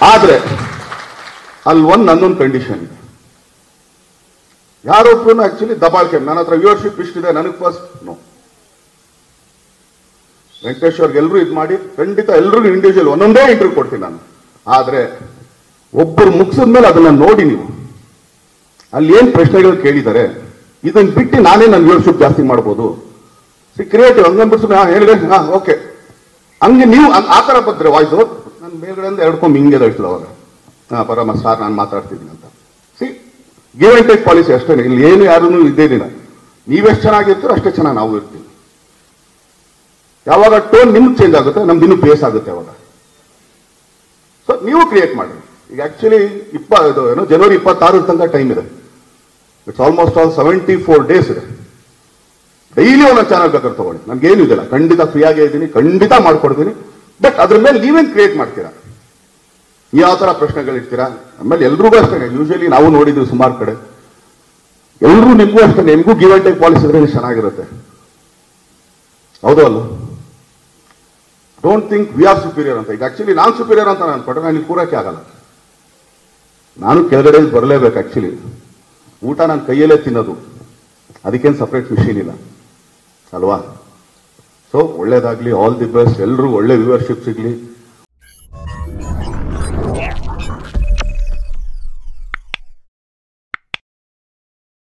ಆದ್ರೆ ಅಲ್ಲಿ ಒಂದು ನನ್ನೊಂದು ಕಂಡೀಷನ್ ಇದೆ ಯಾರೊಬ್ರು ಆಕ್ಚುಲಿ ದಬಾಳ್ಕೆ ನನ್ನ ಹತ್ರ ವ್ಯೂವರ್ಶಿಪ್ ಇಷ್ಟಿದೆ ನನಗೆ ಫಸ್ಟ್ ನೋ ವೆಂಕಟೇಶ್ ಅವ್ರಿಗೆ ಎಲ್ಲರೂ ಇದು ಮಾಡಿ ಖಂಡಿತ ಎಲ್ರಿಗೂ ಇಂಡಿವಿಜುವಲ್ ಒಂದೊಂದೇ ಇಂಟರ್ವ್ಯೂ ಕೊಡ್ತೀನಿ ನಾನು ಆದ್ರೆ ಒಬ್ಬರು ಮುಗಿಸಿದ ಮೇಲೆ ಅದನ್ನ ನೋಡಿ ನೀವು ಅಲ್ಲಿ ಏನ್ ಪ್ರಶ್ನೆಗಳು ಕೇಳಿದ್ದಾರೆ ಇದನ್ನ ಬಿಟ್ಟು ನಾನೇ ನನ್ನ ವ್ಯೂವರ್ಶಿಪ್ ಜಾಸ್ತಿ ಮಾಡ್ಬೋದು ಸಿ ಕ್ರಿಯೇಟಿವ್ ಹಂಗನ್ಬಿಟ್ಟು ಹಾ ಹೇಳಿದ್ರೆ ಹಾ ಓಕೆ ಹಂಗೆ ನೀವು ಆ- ಆ ಥರ ಬಂದ್ರೆ ವಾಯ್ಸು ನನ್ನ ಮೇಲ್ಗಡೆಯಿಂದ ಎಡ್ಕೊಂಡು ಹಿಂಗೆ ಹೇಳ್ತಿಲ್ಲ ಅವಾಗ ಹಾ ಪರಮ ಸಾರ್ ನಾನು ಮಾತಾಡ್ತಿದ್ದೀನಿ ಅಂತ ಸಿ ಗಿವ್ ಅಂಡ್ ಟೇಕ್ ಪಾಲಿಸಿ ಅಷ್ಟೇ ಇಲ್ಲಿ ಏನು ಯಾರೂ ಇದ್ದೇನಿಲ್ಲ ನೀವೆಷ್ಟು ಚೆನ್ನಾಗಿರ್ತೀರೋ ಅಷ್ಟೇ ಚೆನ್ನಾಗಿ ನಾವು ಇರ್ತೀವಿ ಯಾವಾಗ ಟೋನ್ ನಿಮ್ಗೆ ಚೇಂಜ್ ಆಗುತ್ತೆ ನಮ್ದು ಇನ್ನೂ ಬೇಸ್ ಆಗುತ್ತೆ ಅವಾಗ ಸೊ ನೀವು ಕ್ರಿಯೇಟ್ ಮಾಡಿ ಈಗ ಆಕ್ಚುಲಿ ಇಪ್ಪ ಇದು ಏನು ಜನವರಿ ಇಪ್ಪತ್ತಾರು ತನಕ ಟೈಮ್ ಇದೆ it's almost all seventy four days ಇದೆ ಡೈಲಿ ಒಂದೊಂದು ಚಾನಲ್ ಬೇಕಾದ್ರೆ ತಗೊಳ್ಳಿ ನನ್ಗೇನು ಇದಿಲ್ಲ ಖಂಡಿತ ಫ್ರೀ ಆಗೇ ಇದ್ದೀನಿ ಖಂಡಿತ ಮಾಡ್ಕೊಡ್ತೀನಿ ಬಟ್ ಅದ್ರ ಮೇಲೆ ನೀವೇನ್ ಕ್ರಿಯೇಟ್ ಮಾಡ್ತೀರಾ ಯಾವ ತರ ಪ್ರಶ್ನೆಗಳು ಇಡ್ತೀರಾ ಆಮೇಲೆ ಎಲ್ರಿಗೂ ಅಷ್ಟೇ ಯೂಶಲಿ ನಾವು ನೋಡಿದ್ವಿ ಸುಮಾರು ಕಡೆ ಎಲ್ರೂ ನಿಮ್ಗೂ ಅಷ್ಟೇ ನಿಮ್ಗೂ ಗಿವ್ ಅಂಡ್ ಟೇಕ್ ಪಾಲಿಸಿ ಇದ್ರೆ ಚೆನ್ನಾಗಿರುತ್ತೆ ಹೌದು ಅಲ್ಲ don't think we are superior ಅಂತ ಈಗ ಆಕ್ಚುಲಿ ನಾನು ಸುಪೀರಿಯರ್ ಅಂತ ನಾನು ಅನ್ಕೊಂಡ್ರೆ ನಾನು ಇಲ್ಲಿ ಕೂರಕ್ಕೆ ಆಗಲ್ಲ ನಾನು ಕೆಳಗಡೆ ಬರಲೇಬೇಕು ಆಕ್ಚುಲಿ ಊಟ ನಾನು ಕೈಯಲ್ಲೇ ತಿನ್ನೋದು ಅದಕ್ಕೇನು ಸಪ್ರೇಟ್ ಮಿಷಿನ್ ಇಲ್ಲ ಅಲ್ವಾ ಸೊ ಒಳ್ಳೇದಾಗ್ಲಿ ಆಲ್ ದಿ ಬೆಸ್ಟ್ ಎಲ್ಲರೂ ಒಳ್ಳೆ ವ್ಯೂವರ್ಶಿಪ್ ಸಿಗ್ಲಿ